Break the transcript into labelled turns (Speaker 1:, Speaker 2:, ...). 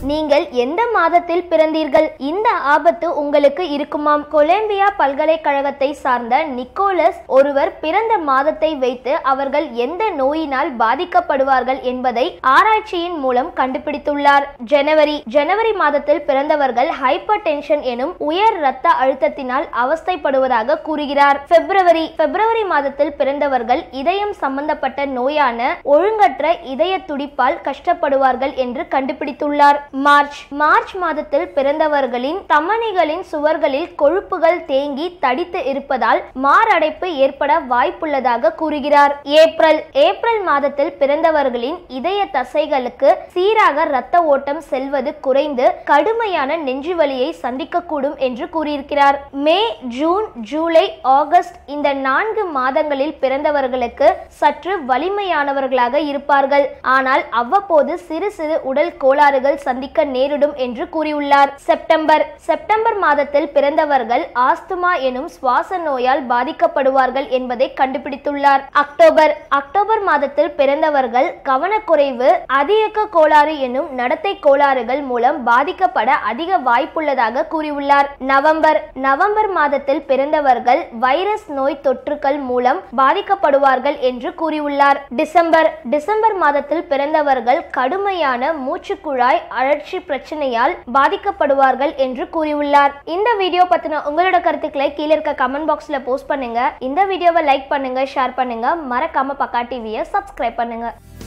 Speaker 1: நீங்கள் எந்த மாதத்தில் பிறந்தீர்கள் இந்த ஆபத்து உங்களுக்கு இருக்குமாம் கொலம்பியா பல்கலைக்கழகத்தை சார்ந்த நிக்கோலஸ் ஒருவர் பிறந்த மாதத்தை வைத்து அவர்கள் எந்த நோயினால் பாதிக்கப்படுவார்கள் என்பதை ஆராய்ச்சியின் மூலம் கண்டுபிடித்துள்ளார் ஜனவரி ஜனவரி மாதத்தில் பிறந்தவர்கள் ஹைப்பர் டென்ஷன் எனும் உயர் இரத்த அழுத்தத்தினால் அவஸ்தைப்படுவதாக கூறுகிறார் பிப்ரவரி பிப்ரவரி மாதத்தில் பிறந்தவர்கள் இதயம் சம்பந்தப்பட்ட நோயான ஒழுங்கற்ற இதய துடிப்பால் கஷ்டப்படுவார்கள் என்று கண்டுபிடித்துள்ளார் மார்ச் மார்ச் மாதத்தில் பிறந்தவர்களின் தமனிகளின் சுவர்களில் கொழுப்புகள் தேங்கி தடித்து இருப்பதால் மாரடைப்பு ஏற்பட வாய்ப்புள்ளதாக கூறுகிறார் ஏப்ரல் ஏப்ரல் மாதத்தில் பிறந்தவர்களின் இதய தசைகளுக்கு சீராக இரத்த ஓட்டம் செல்வது குறைந்து கடுமையான நெஞ்சுவலியை சந்திக்கக்கூடும் என்று கூறியிருக்கிறார் மே ஜூன் ஜூலை ஆகஸ்ட் இந்த நான்கு மாதங்களில் பிறந்தவர்களுக்கு சற்று வலிமையானவர்களாக இருப்பார்கள் ஆனால் அவ்வப்போது சிறு சிறு உடல் கோளாறுகள் சந்திக்க நேரிடும் என்று கூறியுள்ளார் செப்டம்பர் செப்டம்பர் மாதத்தில் பிறந்தவர்கள் ஆஸ்துமா எனும் சுவாச நோயால் பாதிக்கப்படுவார்கள் என்பதை கண்டுபிடித்துள்ளார் அக்டோபர் அக்டோபர் மாதத்தில் பிறந்தவர்கள் கவனக்குறைவு அதியக்க கோளாறு எனும் நடத்தை கோளாறுகள் மூலம் பாதிக்கப்பட அதிக வாய்ப்புள்ளதாக கூறியுள்ளார் நவம்பர் நவம்பர் மாதத்தில் பிறந்தவர்கள் வைரஸ் நோய் தொற்றுக்கள் மூலம் பாதிக்கப்படுவார்கள் என்று கூறியுள்ளார் டிசம்பர் டிசம்பர் மாதத்தில் பிறந்தவர்கள் கடுமையான மூச்சுக்குழாய் அழற்சி பிரச்சனையால் பாதிக்கப்படுவார்கள் என்று கூறியுள்ளார் இந்த வீடியோ பத்தின உங்களோட கருத்துக்களை கீழே இருக்க கமெண்ட் பாக்ஸ்ல போஸ்ட் பண்ணுங்க இந்த வீடியோவை லைக் பண்ணுங்க ஷேர் பண்ணுங்க மறக்காம பக்கா டிவியை சப்ஸ்கிரைப் பண்ணுங்க